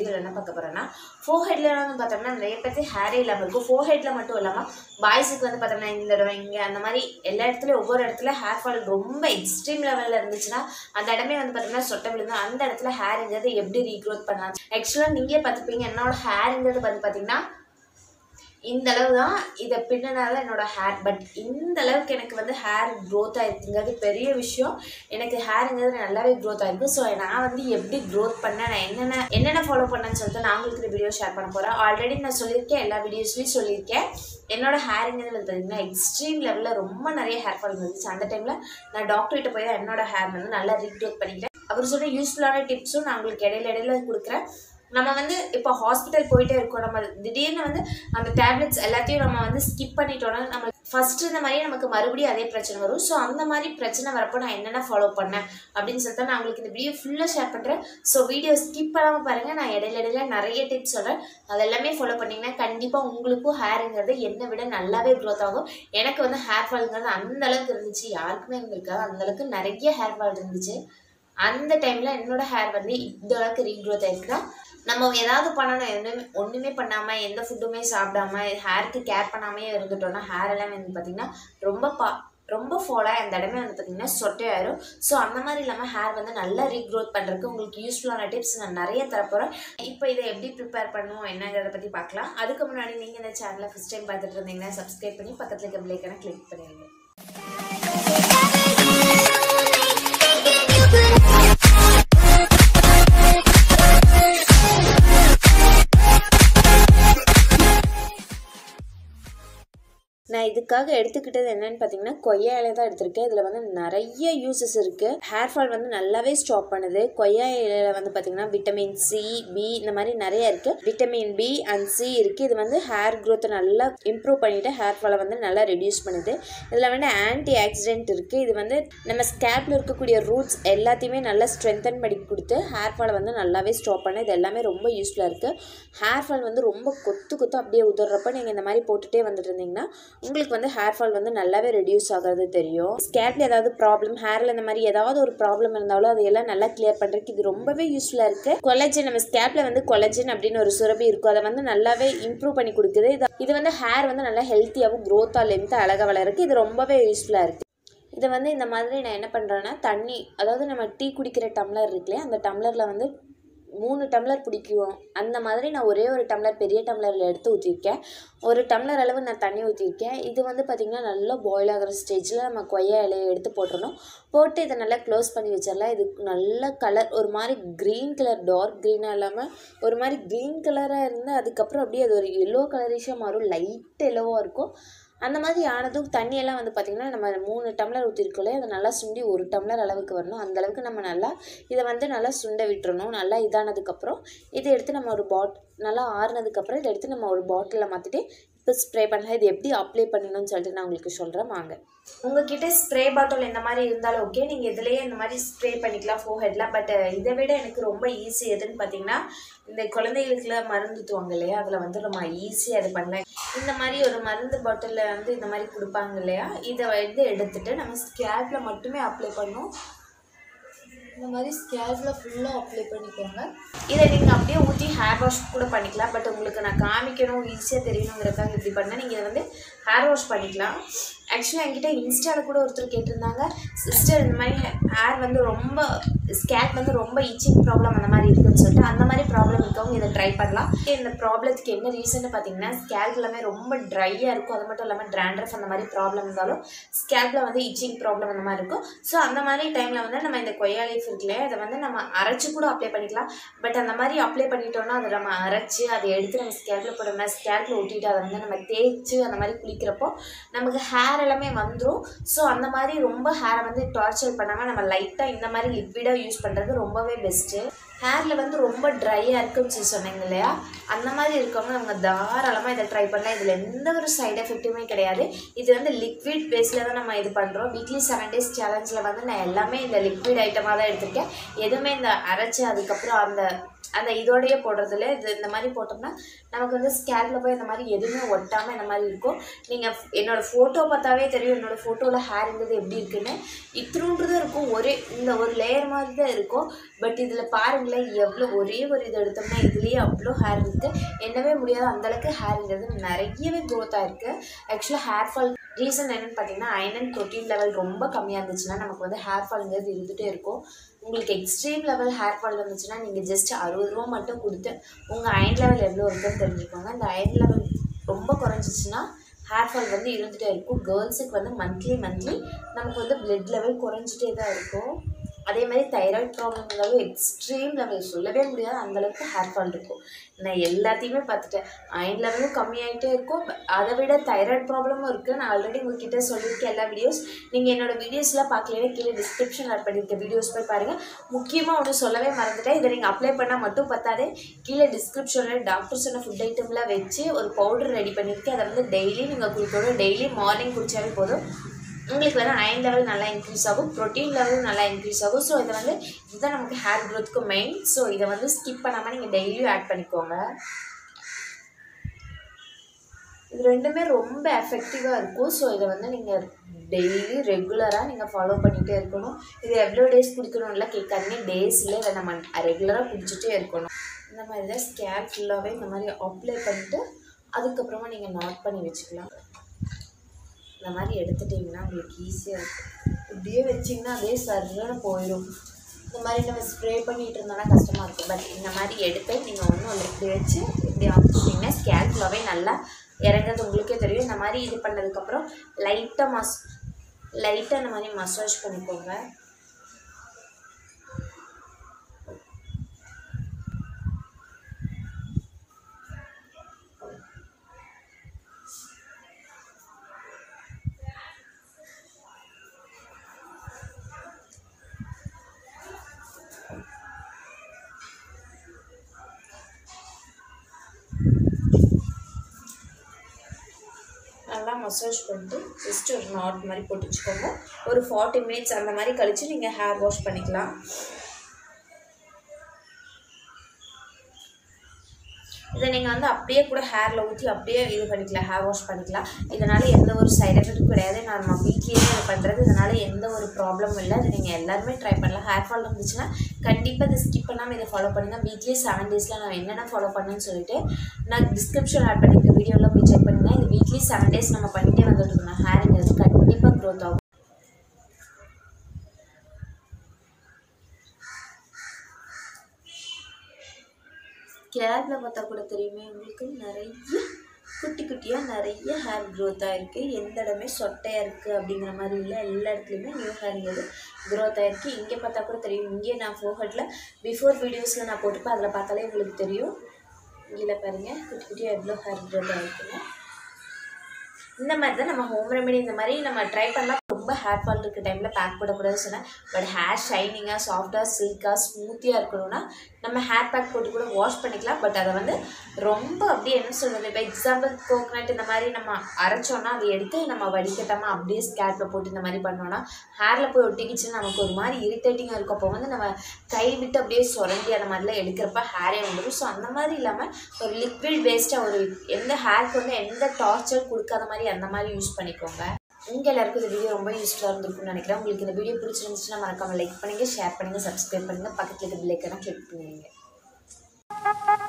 வீடியோவில் என்ன பார்க்க போகிறேன்னா ஃபோர் ஹெட்ல வந்து பார்த்தோம்னா நிறைய பேர்த்து ஹேரே இல்லாமல் இருக்கும் ஃபோர் ஹெட்டில் மட்டும் இல்லாமல் பாய்ஸுக்கு வந்து பார்த்தோம்னா இந்த தடவை இங்கே அந்த மாதிரி எல்லா இடத்துலையும் ஒவ்வொரு இடத்துல ஹேர் ஃபால் ரொம்ப எக்ஸ்ட்ரீம் லெவலில் இருந்துச்சுன்னா அந்த இடமே வந்து பார்த்தோம்னா சொட்டை விழுந்து அந்த இடத்துல ஹேருங்கிறது எப்படி ரீக்ரோத் பண்ணலாம் ஆக்சுவலாக நீங்களே பார்த்துப்பீங்க என்னோட ஹேருங்கிறது வந்து பார்த்தீங்கன்னா இந்த அளவு தான் இதை பின்னனால என்னோட ஹேர் பட் இந்த அளவுக்கு எனக்கு வந்து ஹேர் க்ரோத் ஆயிருக்குங்கிறது பெரிய விஷயம் எனக்கு ஹேருங்கிறது நல்லாவே க்ரோத் ஆயிருக்கு ஸோ நான் வந்து எப்படி க்ரோத் பண்ணேன் நான் என்னென்ன என்னென்ன ஃபாலோ பண்ணேன்னு சொல்லிட்டு நான் உங்களுக்கு இந்த வீடியோ ஷேர் பண்ண போகிறேன் ஆல்ரெடி நான் சொல்லியிருக்கேன் எல்லா வீடியோஸ்லையும் சொல்லியிருக்கேன் என்னோட ஹேருங்கிறது வந்து பார்த்தீங்கன்னா எக்ஸ்ட்ரீம் லெவலில் ரொம்ப நிறைய ஹேர் ஃபால் இருந்துச்சு அந்த டைமில் நான் டாக்டர்கிட்ட போய் தான் என்னோட ஹேர் வந்து நல்லா ரீக்ரோத் பண்ணிக்கிறேன் அவர் சொன்ன யூஸ்ஃபுல்லான டிப்ஸும் நான் உங்களுக்கு இடையில இடையில கொடுக்குறேன் நம்ம வந்து இப்போ ஹாஸ்பிட்டல் போயிட்டே இருக்கோம் நம்ம திடீர்னு வந்து அந்த டேப்லெட்ஸ் எல்லாத்தையும் நம்ம வந்து ஸ்கிப் பண்ணிட்டோம்னா நம்ம ஃபர்ஸ்ட் இந்த மாதிரியே நமக்கு மறுபடியும் அதே பிரச்சனை வரும் ஸோ அந்த மாதிரி பிரச்சனை வரப்போ நான் என்னென்ன ஃபாலோ பண்ணேன் அப்படின்னு சொல்லிட்டு நான் உங்களுக்கு இந்த வீடியோ ஃபுல்லாக ஷேர் பண்ணுறேன் ஸோ வீடியோ ஸ்கிப் பண்ணாமல் பாருங்கள் நான் இடையில இடையில நிறைய டிப்ஸ் சொல்கிறேன் அதெல்லாமே ஃபாலோ பண்ணிங்கன்னா கண்டிப்பாக உங்களுக்கும் ஹேருங்கிறது என்னை விட நல்லாவே க்ரோத் ஆகும் எனக்கு வந்து ஹேர் ஃபால்ங்கிறது அந்த அளவுக்கு இருந்துச்சு யாருக்குமே இருந்திருக்காது அந்த அளவுக்கு நிறைய ஹேர் ஃபால் இருந்துச்சு அந்த டைமில் என்னோட ஹேர் வந்து இந்த அளவுக்கு ரீக்ரோத் ஆயிருக்குன்னா நம்ம ஏதாவது பண்ணணும் எதுவுமே ஒன்றுமே பண்ணாமல் எந்த ஃபுட்டுமே சாப்பிடாம ஹேருக்கு கேர் பண்ணாமே இருந்துட்டோம்னா ஹேர் எல்லாம் வந்து பார்த்திங்கன்னா ரொம்ப பா ரொம்ப ஃபாலாக அந்த இடமே வந்து பார்த்திங்கன்னா சொட்டையாயிரும் ஸோ அந்த மாதிரி இல்லாமல் ஹேர் வந்து நல்லா ரீக்ரோத் பண்ணுறதுக்கு உங்களுக்கு யூஸ்ஃபுல்லான டிப்ஸ் நான் நிறைய தரப்போகிறேன் இப்போ இதை எப்படி ப்ரிப்பேர் பண்ணுவோம் என்னங்கிறத பற்றி பார்க்கலாம் அதுக்கு முன்னாடி நீங்கள் இந்த சேனலை ஃபஸ்ட் டைம் பார்த்துட்டு இருந்தீங்கன்னா சப்ஸ்கிரைப் பண்ணி பக்கத்தில் இருக்க பிள்ளைக்கான கிளிக் பண்ணிடுங்க நான் இதுக்காக எடுத்துக்கிட்டது என்னன்னு பார்த்தீங்கன்னா கொய்யா இலை தான் எடுத்திருக்கேன் இதில் வந்து நிறைய யூசஸ் இருக்குது ஹேர் ஃபால் வந்து நல்லாவே ஸ்டாப் பண்ணுது கொய்யா இலையில வந்து பார்த்தீங்கன்னா விட்டமின் சி பி இந்த மாதிரி நிறைய இருக்குது விட்டமின் பி அண்ட் சி இருக்குது இது வந்து ஹேர் க்ரோத்தை நல்லா இம்ப்ரூவ் பண்ணிவிட்டு ஹேர் ஃபாலை வந்து நல்லா ரெடியூஸ் பண்ணுது இதில் வந்து ஆன்டி ஆக்சிடென்ட் இருக்குது இது வந்து நம்ம ஸ்கேப்பில் இருக்கக்கூடிய ரூட்ஸ் எல்லாத்தையுமே நல்லா ஸ்ட்ரென்தன் பண்ணி கொடுத்து ஹேர் ஃபாலை வந்து நல்லாவே ஸ்டாப் பண்ண இது எல்லாமே ரொம்ப யூஸ்ஃபுல்லாக இருக்குது ஹேர் ஃபால் வந்து ரொம்ப கொத்து கொத்து அப்படியே உதறப்ப நீங்கள் இந்த மாதிரி போட்டுகிட்டே வந்துட்டு இருந்தீங்கன்னா உங்களுக்கு வந்து ஹேர் ஃபால் வந்து நல்லாவே ரெடியூஸ் ஆகிறது தெரியும் ஸ்கேட்ல ஏதாவது ப்ராப்ளம் ஹேர்ல இந்த மாதிரி ஏதாவது ஒரு ப்ராப்ளம் இருந்தாலும் அதையெல்லாம் நல்லா கிளியர் பண்றதுக்கு இது ரொம்பவே யூஸ்ஃபுல்லா இருக்கு கொலஜன் நம்ம ஸ்கேப்ல வந்து கொலஜன் அப்படின்னு ஒரு சுரபி இருக்கும் அதை வந்து நல்லாவே இம்ப்ரூவ் பண்ணி கொடுக்குது இது இது வந்து ஹேர் வந்து நல்லா ஹெல்த்தியாகவும் க்ரோத்தா லென்த் அழகாக வளருக்கு இது ரொம்பவே யூஸ்ஃபுல்லா இருக்கு இதை வந்து இந்த மாதிரி நான் என்ன பண்ணுறேன்னா தண்ணி அதாவது நம்ம டீ குடிக்கிற டம்ளர் இருக்குல்லையே அந்த டம்ளரில் வந்து மூணு டம்ளர் பிடிக்கும் அந்த மாதிரி நான் ஒரே ஒரு டம்ளர் பெரிய டம்ளரில் எடுத்து ஊற்றிருக்கேன் ஒரு டம்ளர் அளவு நான் தண்ணி ஊற்றிருக்கேன் இது வந்து பார்த்திங்கன்னா நல்லா பாயில் ஆகிற ஸ்டேஜில் நம்ம கொய்யா இலையை எடுத்து போட்டுறணும் போட்டு இதை நல்லா க்ளோஸ் பண்ணி வச்சிடலாம் இது நல்ல கலர் ஒரு மாதிரி க்ரீன் கலர் டார்க் க்ரீனாக இல்லாமல் ஒரு மாதிரி க்ரீன் கலராக இருந்து அதுக்கப்புறம் அப்படியே அது ஒரு எல்லோ கலரிஷாக மாறும் லைட் எல்லோவாக இருக்கும் அந்த மாதிரி ஆனதும் தண்ணியெல்லாம் வந்து பார்த்திங்கன்னா நம்ம மூணு டம்ளர் ஊற்றிருக்கோலே அதை நல்லா சுண்டி ஒரு டம்ளர் அளவுக்கு வரணும் அந்த அளவுக்கு நம்ம நல்லா இதை வந்து நல்லா சுண்ட விட்டுறணும் நல்லா இதானதுக்கப்புறம் இதை எடுத்து நம்ம ஒரு பாட் நல்லா ஆறுனதுக்கப்புறம் இதை எடுத்து நம்ம ஒரு பாட்டிலில் மாற்றிட்டு இப்போ ஸ்ப்ரே பண்ணலாம் இது எப்படி அப்ளை பண்ணணும்னு சொல்லிட்டு நான் உங்களுக்கு சொல்கிறேன் வாங்க உங்ககிட்ட ஸ்ப்ரே பாட்டில் இந்த மாதிரி இருந்தாலும் ஓகே நீங்கள் இதுலேயே இந்த மாதிரி ஸ்ப்ரே பண்ணிக்கலாம் ஃபோர் ஹெட்டில் பட் இதை விட எனக்கு ரொம்ப ஈஸி எதுன்னு பார்த்தீங்கன்னா இந்த குழந்தைகளுக்குலாம் மருந்து தூவாங்க இல்லையா அதில் வந்து நம்ம ஈஸியாக அது பண்ணலாம் இந்த மாதிரி ஒரு மருந்து பாட்டிலில் வந்து இந்த மாதிரி கொடுப்பாங்க இல்லையா இதை வந்து எடுத்துட்டு நம்ம ஸ்கேல்பில் மட்டுமே அப்ளை பண்ணோம் இந்த மாதிரி ஸ்கேல்பில் ஃபுல்லாக அப்ளை பண்ணிக்கோங்க இதை நீங்கள் அப்படியே ஊற்றி ஹேர் வாஷ் கூட பண்ணிக்கலாம் பட் உங்களுக்கு நான் காமிக்கணும் ஈஸியாக தெரியணுங்கிறதுக்காக இப்படி பண்ணால் நீங்கள் இதை வந்து ஹேர் வாஷ் பண்ணிக்கலாம் ஆக்சுவலாக என்கிட்ட இன்ஸ்டாவில் கூட ஒருத்தர் கேட்டிருந்தாங்க சிஸ்டர் இந்த மாதிரி ஹேர் வந்து ரொம்ப ஸ்கேட் வந்து ரொம்ப இச்சிங் ப்ராப்ளம் அந்த மாதிரி இருக்குன்னு சொல்லிட்டு அந்த மாதிரி ப்ராப்ளம் இருக்கவங்க இதை ட்ரை பண்ணலாம் இந்த ப்ராப்ளத்துக்கு என்ன ரீசன் பார்த்தீங்கன்னா ஸ்கேல்ப் எல்லாமே ரொம்ப ட்ரையாக இருக்கும் அது மட்டும் இல்லாமல் ட்ராண்ட்ரஃப் அந்த மாதிரி ப்ராப்ளம் இருந்தாலும் ஸ்கேல்பில் வந்து இச்சிங் ப்ராப்ளம் அந்த மாதிரி இருக்கும் ஸோ அந்த மாதிரி டைமில் வந்து நம்ம இந்த கொய்யா லீஃப் இருக்குல்லையே அதை வந்து நம்ம அரைச்சி கூட அப்ளை பண்ணிக்கலாம் பட் அந்த மாதிரி அப்ளை பண்ணிட்டோம்னா அதை நம்ம அரைச்சி அதை எடுத்து நம்ம ஸ்கேல்பில் போட்டோம்னா ஸ்கேல்பில் ஒட்டிட்டு அதை வந்து நம்ம தேய்ச்சி அந்த மாதிரி குளிக்கிறப்போ நமக்கு ஹேர் எல்லாமே வந்துடும் ஸோ அந்த மாதிரி ரொம்ப ஹேரை வந்து டார்ச்சர் பண்ணாமல் நம்ம லைட்டாக இந்த மாதிரி லிக்விடாக யூஸ் பண்ணுறது ரொம்பவே பெஸ்ட்டு ஹேரில் வந்து ரொம்ப ட்ரையாக இருக்குன்னு சொல்லி சொன்னீங்க இல்லையா அந்த மாதிரி இருக்கவங்க நம்ம தாராளமாக இதை ட்ரை பண்ணலாம் இதில் எந்த ஒரு சைடு எஃபெக்ட்டுமே கிடையாது இது வந்து லிக்விட் பேஸில் தான் நம்ம இது பண்ணுறோம் வீக்லி செவன் டேஸ் சேலஞ்சில் வந்து நான் எல்லாமே இந்த லிக்விட் ஐட்டமாக தான் எடுத்திருக்கேன் எதுவுமே இந்த அரைச்சி அதுக்கப்புறம் அந்த அந்த இதோடயே போடுறதுல இது இந்த மாதிரி போட்டோம்னா நமக்கு வந்து ஸ்கேல்பில் போய் இந்த மாதிரி எதுவுமே ஒட்டாமல் இந்த மாதிரி இருக்கும் நீங்கள் என்னோட ஃபோட்டோ பார்த்தாவே தெரியும் என்னோட ஃபோட்டோவில் ஹேருங்கிறது எப்படி இருக்குன்னு இத்திருன்றது இருக்கும் ஒரே இந்த ஒரு லேயர் மாதிரி தான் இருக்கும் பட் இதில் பாருங்களேன் எவ்வளோ ஒரே ஒரு இது எடுத்தோம்னா இதுலேயே அவ்வளோ ஹேர் இருக்குது என்னவே முடியாது அந்தளவுக்கு ஹேருங்கிறது நிறையவே க்ரோத் ஆயிருக்கு ஆக்சுவலாக ஹேர் ஃபால் ரீசன் என்னென்னு பார்த்தீங்கன்னா அயன் அண்ட் ப்ரோட்டீன் லெவல் ரொம்ப கம்மியாக இருந்துச்சுன்னா நமக்கு வந்து ஹேர் ஃபால்ங்கிறது இருந்துகிட்டே இருக்கும் உங்களுக்கு எக்ஸ்ட்ரீம் லெவல் ஹேர் ஃபால் வந்துச்சுன்னா நீங்கள் ஜஸ்ட் அறுபது ரூபா மட்டும் கொடுத்து உங்கள் அயன் லெவல் எவ்வளோ இருக்குன்னு தெரிஞ்சுக்கோங்க அந்த அயன் லெவல் ரொம்ப குறைஞ்சிச்சுன்னா ஹேர் ஃபால் வந்து இருந்துகிட்டே இருக்கும் கேர்ள்ஸுக்கு வந்து மந்த்லி மந்த்லி நமக்கு வந்து பிளட் லெவல் குறைஞ்சிட்டே தான் இருக்கும் அதே மாதிரி thyroid problem level extreme level சொல்லவே முடியாது அந்தளவுக்கு ஹேர் ஃபால் இருக்கும் நான் எல்லாத்தையுமே பார்த்துட்டேன் அயன் லெவலும் கம்மியாகிட்டே இருக்கும் அதை விட தைராய்டு ப்ராப்ளமும் இருக்குது நான் ஆல்ரெடி உங்ககிட்ட சொல்லியிருக்கேன் எல்லா வீடியோஸ் நீங்கள் என்னோடய வீடியோஸ்லாம் பார்க்கலன்னா கீழே டிஸ்கிரிப்ஷன் ஆட் பண்ணியிருக்க வீடியோஸ் போய் பாருங்கள் முக்கியமாக ஒன்று சொல்லவே மறந்துட்டேன் இதை நீங்கள் அப்ளை பண்ணால் மட்டும் பத்தாதே கீழே டிஸ்கிரிப்ஷனில் டாக்டர் சொன்ன ஃபுட் ஐட்டம்லாம் வச்சு ஒரு பவுடர் ரெடி பண்ணியிருக்கேன் அதை வந்து டெய்லி நீங்கள் குடிக்கணும் டெய்லி மார்னிங் குடித்தாலே போதும் உங்களுக்கு வந்து அயன் லெவல் நல்லா இன்க்ரீஸ் ஆகும் ப்ரோட்டீன் லெவல் நல்லா இன்க்ரீஸ் ஆகும் ஸோ இதை வந்து இதுதான் நமக்கு ஹேர் க்ரோத்துக்கு மெயின் ஸோ இதை வந்து ஸ்கிப் பண்ணாமல் நீங்கள் டெய்லியும் ஆட் பண்ணிக்கோங்க இது ரெண்டுமே ரொம்ப எஃபெக்டிவாக இருக்கும் ஸோ இதை வந்து நீங்கள் டெய்லி ரெகுலராக நீங்கள் ஃபாலோ பண்ணிகிட்டே இருக்கணும் இது எவ்வளோ டேஸ் குடிக்கணும்ல கேட்காதீங்க டேஸில் இதை நம்ம ரெகுலராக குடிச்சிட்டே இருக்கணும் இந்த மாதிரி தான் ஸ்கேர் ஃபுல்லாகவே இந்த மாதிரி அப்ளை பண்ணிட்டு அதுக்கப்புறமா நீங்கள் நாட் பண்ணி வச்சுக்கலாம் இந்த மாதிரி எடுத்துட்டிங்கன்னா உங்களுக்கு ஈஸியாக இருக்கும் இப்படியே வச்சிங்கன்னா அப்படியே சர்ன்னு போயிடும் இந்த மாதிரி நம்ம ஸ்ப்ரே பண்ணிகிட்டு இருந்தோம்னா கஷ்டமாக இருக்கும் பட் இந்த மாதிரி எடுத்து நீங்கள் ஒன்றும் இல்லை இப்படி வச்சு இப்படி அமுச்சிட்டிங்கன்னா ஸ்கேல் ஃபுல்லாகவே நல்லா இறங்குறது உங்களுக்கே தெரியும் இந்த மாதிரி இது பண்ணதுக்கப்புறம் லைட்டாக மஸ் லைட்டாக இந்த மாதிரி மசாஜ் பண்ணிக்கோங்க நல்லா மசாஜ் பண்ணிட்டு ஜஸ்ட் ஒரு நாட் மாதிரி போட்டு வச்சுக்கோங்க ஒரு ஃபார்ட்டி மினிட்ஸ் அந்த மாதிரி கழித்து நீங்கள் ஹேர் வாஷ் பண்ணிக்கலாம் இதை நீங்கள் வந்து அப்படியே கூட ஹேரில் ஊற்றி அப்படியே இது பண்ணிக்கலாம் ஹேர் வாஷ் பண்ணிக்கலாம் இதனால் எந்த ஒரு சைட் எஃபெக்ட்டும் கிடையாது நான் நம்ம வீட்லேயே இது பண்ணுறது இதனால் எந்த ஒரு ப்ராப்ளமும் இல்லை இது நீங்கள் எல்லாருமே ட்ரை பண்ணலாம் ஹேர் ஃபால் இருந்துச்சுன்னா கண்டிப்பாக இதை ஸ்கிப் பண்ணாமல் இதை ஃபாலோ பண்ணுங்கள் வீக்லி செவன் டேஸில் நான் என்னென்ன ஃபாலோ பண்ணேன்னு சொல்லிட்டு நான் டிஸ்கிரிப்ஷன் ஆட் பண்ணியிருக்க வீடியோவில் போய் செக் பண்ணுங்கள் இது வீக்லி செவன் டேஸ் நம்ம பண்ணிகிட்டே வந்துட்டு இருக்கோம் ஹேருங்கிறது கண்டிப்பாக க்ரோத் ஆகும் கேரில் பார்த்தா கூட தெரியுமே உங்களுக்கு நிறைய குட்டி குட்டியாக நிறைய ஹேர் க்ரோத்தாக இருக்குது எந்த இடமே சொட்டையாக இருக்குது அப்படிங்கிற மாதிரி இல்லை எல்லா இடத்துலையுமே நியூ ஹேருங்கிறது க்ரோத் ஆகிருக்கு இங்கே பார்த்தா கூட தெரியும் இங்கே நான் ஃபோஹட்டில் பிஃபோர் வீடியோஸில் நான் போட்டுப்பேன் அதில் பார்த்தாலே உங்களுக்கு தெரியும் இங்கே பாருங்கள் குட்டி குட்டியாக எவ்வளோ ஹேர் க்ரோத் ஆகிருக்குங்க இந்த மாதிரி தான் நம்ம ஹோம் ரெமெடி இந்த மாதிரி நம்ம ட்ரை பண்ணலாம் ரொம்ப ஹேர் ஃபால் இருக்க டைமில் பேக் போடக்கூடாது சொன்னேன் பட் ஹேர் ஷைனிங்காக சாஃப்டாக சில்காக ஸ்மூத்தியாக இருக்கணும்னா நம்ம ஹேர் பேக் போட்டு கூட வாஷ் பண்ணிக்கலாம் பட் அதை வந்து ரொம்ப அப்படியே என்ன சொல்கிறது இப்போ எக்ஸாம்பிள் கோகனட் இந்த மாதிரி நம்ம அரைச்சோன்னா அதை எடுத்து நம்ம வடிகட்டாமல் அப்படியே ஸ்கேல்பில் போட்டு இந்த மாதிரி பண்ணோன்னா ஹேரில் போய் ஒட்டிக்கிச்சுன்னா நமக்கு ஒரு மாதிரி இரிட்டேட்டிங்காக இருக்கும் அப்போ வந்து நம்ம கை விட்டு அப்படியே சுரண்டி அந்த மாதிரிலாம் எடுக்கிறப்ப ஹேரே வந்துடும் ஸோ அந்த மாதிரி இல்லாமல் ஒரு லிக்விட் பேஸ்டாக ஒரு எந்த ஹேருக்கு வந்து எந்த டார்ச்சர் கொடுக்காத மாதிரி அந்த மாதிரி யூஸ் பண்ணிக்கோங்க உங்கள் எல்லாருக்கும் இந்த வீடியோ ரொம்ப யூஸ்ஃபுல்லாக இருந்திருக்கும்னு நினைக்கிறேன் உங்களுக்கு இந்த வீடியோ பிடிச்சிருந்துச்சுன்னா மறக்காமல் லைக் பண்ணுங்கள் ஷேர் பண்ணுங்கள் சப்ஸ்கிரைப் பண்ணுங்கள் பக்கத்தில் இருக்க பில்லைக்கான கிளிக் பண்ணுவீங்க